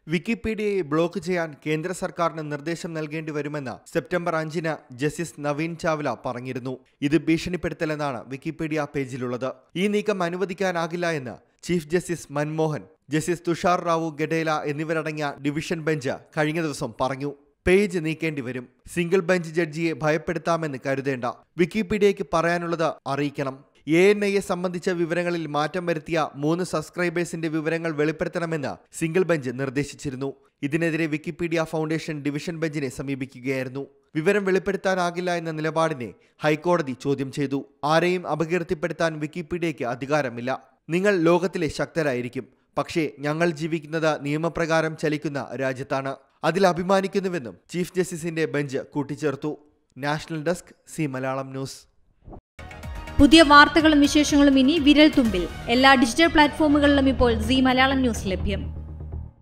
വിക്കിപീഡിയയെ block ചെയ്യാൻ കേന്ദ്ര സർക്കാരിന് നിർദ്ദേശം നൽകേണ്ടി വരുമെന്ന് സെപ്റ്റംബർ അഞ്ചിന് ജസ്റ്റിസ് നവീൻ ചാവ്ല പറഞ്ഞിരുന്നു ഇത് ഭീഷണിപ്പെടുത്തലെന്നാണ് വിക്കിപീഡിയ പേജിലുള്ളത് ഈ നീക്കം അനുവദിക്കാനാകില്ല എന്ന് chief justice Manmohan justice Tushar Rao Gadela എന്നിവരടങ്ങിയ ഡിവിഷൻ ബെഞ്ച് കഴിഞ്ഞ ദിവസം പറഞ്ഞു പേജ് നീക്കേണ്ടി വരും സിംഗിൾ ബെഞ്ച് ജഡ്ജിയെ ഭയപ്പെടുത്താമെന്ന് കരുതേണ്ട വിക്കിപീഡിയയ്ക്ക് പറയാനുള്ളത് അറിയിക്കണം എ എൻ ഐയെ സംബന്ധിച്ച വിവരങ്ങളിൽ മാറ്റം വരുത്തിയ മൂന്ന് സബ്സ്ക്രൈബേഴ്സിന്റെ വിവരങ്ങൾ വെളിപ്പെടുത്തണമെന്ന് സിംഗിൾ ബെഞ്ച് നിർദ്ദേശിച്ചിരുന്നു ഇതിനെതിരെ വിക്കിപീഡിയ ഫൗണ്ടേഷൻ ഡിവിഷൻ ബെഞ്ചിനെ സമീപിക്കുകയായിരുന്നു വിവരം വെളിപ്പെടുത്താനാകില്ല എന്ന നിലപാടിനെ ഹൈക്കോടതി ചോദ്യം ചെയ്തു ആരെയും അപകീർത്തിപ്പെടുത്താൻ വിക്കിപീഡിയയ്ക്ക് അധികാരമില്ല നിങ്ങൾ ലോകത്തിലെ ശക്തരായിരിക്കും പക്ഷേ ഞങ്ങൾ ജീവിക്കുന്നത് നിയമപ്രകാരം ചലിക്കുന്ന രാജ്യത്താണ് അതിൽ അഭിമാനിക്കുന്നുവെന്നും ചീഫ് ജസ്റ്റിസിന്റെ ബെഞ്ച് കൂട്ടിച്ചേർത്തു national desk C Malayalam news പുതിയ വാർത്തകളും വിശേഷങ്ങളും ഇനി വിരൽ തുമ്പിൽ എല്ലാ ഡിജിറ്റൽ പ്ലാറ്റ്ഫോമുകളിലും ഇപ്പോൾ സി മലയാളം ന്യൂസ് ലഭ്യം